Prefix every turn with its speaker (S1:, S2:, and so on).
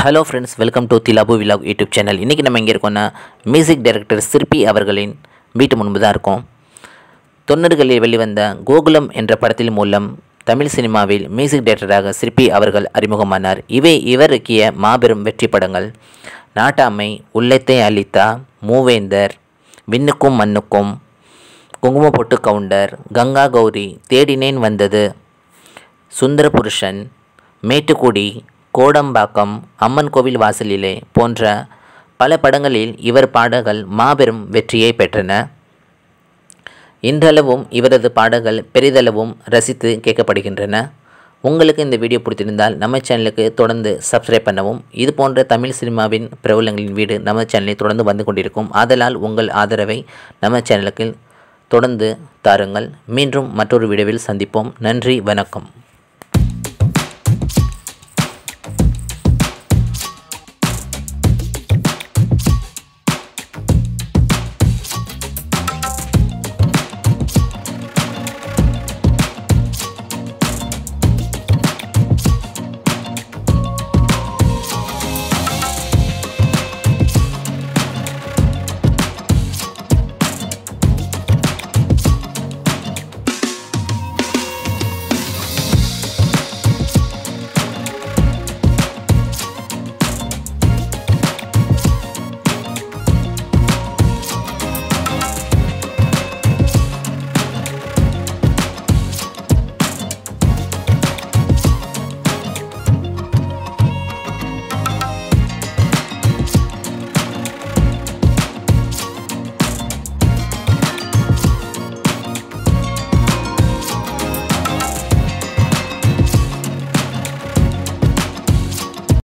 S1: hello friends welcome to திலாபு vlog YouTube channel இன்றைக்கி நம்ம எங்கே இருக்கோம்னா மியூசிக் டைரக்டர் சிற்பி அவர்களின் வீட்டு முன்பு தான் இருக்கோம் தொண்ணூறுகளில் வெளிவந்த கோகுலம் என்ற படத்தின் மூலம் தமிழ் சினிமாவில் மியூசிக் டைரக்டராக சிற்பி அவர்கள் அறிமுகமானார் இவை இவருக்கிய மாபெரும் வெற்றி படங்கள் நாட்டாமை உள்ளத்தை அளித்தா மூவேந்தர் விண்ணுக்கும் மண்ணுக்கும் குங்கும பொட்டு கவுண்டர் கங்கா கௌரி தேடினேன் வந்தது சுந்தர புருஷன் மேட்டுக்குடி கோடம்பாக்கம் அம்மன் கோவில் வாசலிலே போன்ற பல படங்களில் இவர் பாடல்கள் மாபெரும் வெற்றியை பெற்றன இன்றளவும் இவரது பாடல்கள் பெரிதளவும் ரசித்து கேட்கப்படுகின்றன உங்களுக்கு இந்த வீடியோ பிடித்திருந்தால் நம்ம சேனலுக்கு தொடர்ந்து சப்ஸ்கிரைப் பண்ணவும் இது போன்ற தமிழ் சினிமாவின் பிரபலங்களின் வீடு நம்ம சேனலில் தொடர்ந்து வந்து கொண்டிருக்கும் ஆதலால் உங்கள் ஆதரவை நம்ம சேனலுக்கு தொடர்ந்து தாருங்கள் மீண்டும் மற்றொரு வீடியோவில் சந்திப்போம் நன்றி வணக்கம்